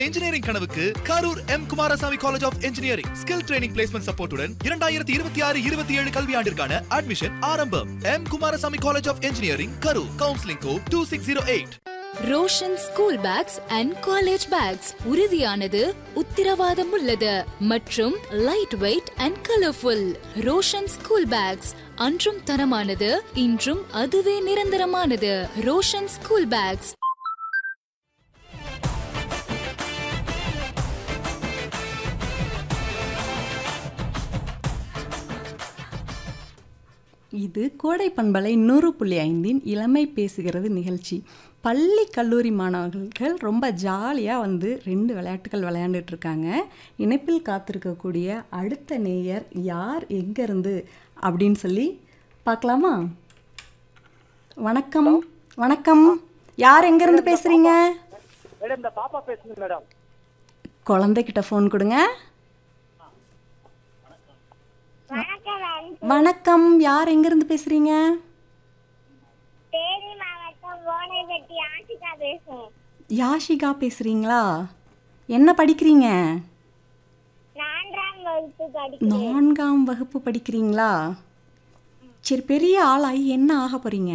engineering கனவுக்கு Karur M Kumarasamy college of engineering skill training placement சப்போர்ட்டுடன் இரண்டாயிரத்தி இருபத்தி ஆறு இருபத்தி ஏழு கல்வியாண்டிற்கான அட்மிஷன் ஆரம்பம் M Kumarasamy college of engineering Karur counselling code two six zero eight Roshan school bags and college bags உறுதியானது உத்திரவாதம் உள்ளது மற்றும் light weight and colourful Roshan school bags அன்றும் தரமானது இன்றும் அதுவே நிரந்தரமானது ரோஷன் ஸ்கூல் பேக்ஸ் இது கோடை பண்பலை நூறு புள்ளி ஐந்தின் இளமை பேசுகிறது நிகழ்ச்சி பள்ளி கல்லூரி மாணவர்கள் ரொம்ப ஜாலியாக வந்து ரெண்டு விளையாட்டுகள் விளையாண்டுட்டு இருக்காங்க இணைப்பில் காத்திருக்கக்கூடிய அடுத்த நேயர் யார் எங்கேருந்து அப்படின்னு சொல்லி பார்க்கலாமா வணக்கம் வணக்கம் யார் எங்கேருந்து பேசுகிறீங்க மேடம் இந்த பாப்பா பேசுங்க மேடம் குழந்தைகிட்ட ஃபோன் கொடுங்க வணக்கம் யார் எங்கேருந்து பேசுகிறீங்க தேனி மாவட்டம் ஓனைவெட்டி ஆசிகா பேசும் யாஷிகா பேசுகிறீங்களா என்ன படிக்கிறீங்க நான்காம் வகுப்பு படிக்கிறேன் நான்காம் வகுப்பு படிக்கிறீங்களா சரி பெரிய ஆளாகி என்ன ஆக போகிறீங்க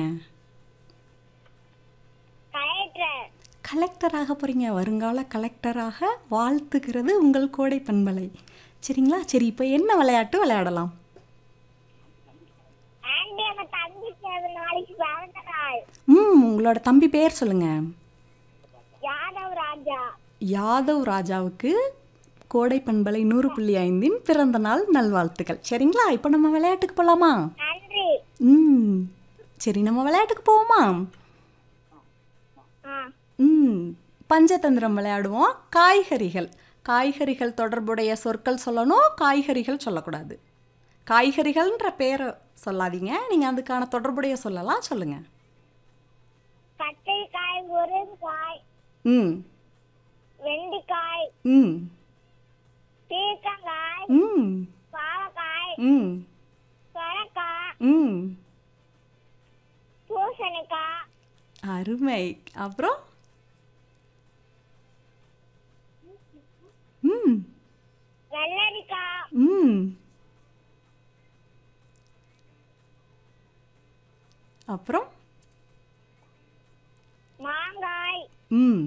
கலெக்டர் கலெக்டர் ஆக போகிறீங்க வருங்கால கலெக்டராக வாழ்த்துகிறது உங்கள் கோடை பண்பலை சரிங்களா சரி இப்போ என்ன விளையாட்டு விளையாடலாம் ஆண்டி எங்க தம்பி சேர்ந்த நாளைக்கு பிறந்த நாள் ம் உங்களோட தம்பி பேர் சொல்லுங்கள் யாதவ் ராஜா யாதவ் ராஜாவுக்கு கோடை பண்பலை நூறு புள்ளி ஐந்தின் பிறந்த நாள் நல்வாழ்த்துக்கள் சரிங்களா இப்போ நம்ம விளையாட்டுக்கு போகலாமா நன்றி ம் சரி நம்ம விளையாட்டுக்கு போவோமா ஆ ம் பஞ்சதந்திரம் விளையாடுவோம் காய்கறிகள் காய்கறிகள் தொடர்புடைய சொற்கள் சொல்லணும் காய்கறிகள் சொல்லக்கூடாது காய்கறிகள்ன்ற பேரை சொல்லாதீங்க நீங்கள் அதுக்கான தொடர்புடைய சொல்லலாம் சொல்லுங்கள் கத்திரிக்காய் முருங்காய் ம் வெண்டிக்காய் ம் பீர்க்கங்காய் ம் பாவக்காய் ம் சொரக்காய் ம் பூசணிக்காய் அருமை அப்புறம் ம் வெள்ளரிக்காய் ம் அப்புறம் மாங்காய் ம்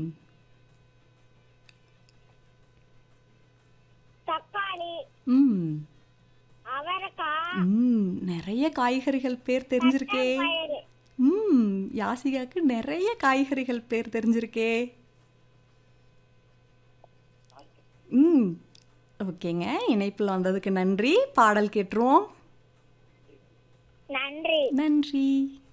தக்காளி ம் அவரைக்காய் ம் நிறைய காய்கறிகள் பேர் தெரிஞ்சிருக்கே பயிறு ம் யாசிகாக்கு நிறைய காய்கறிகள் பேர் தெரிஞ்சிருக்கே ம் ஓகேங்க இணைப்பில் வந்ததுக்கு நன்றி பாடல் கேட்டுருவோம் நன்றி நன்றி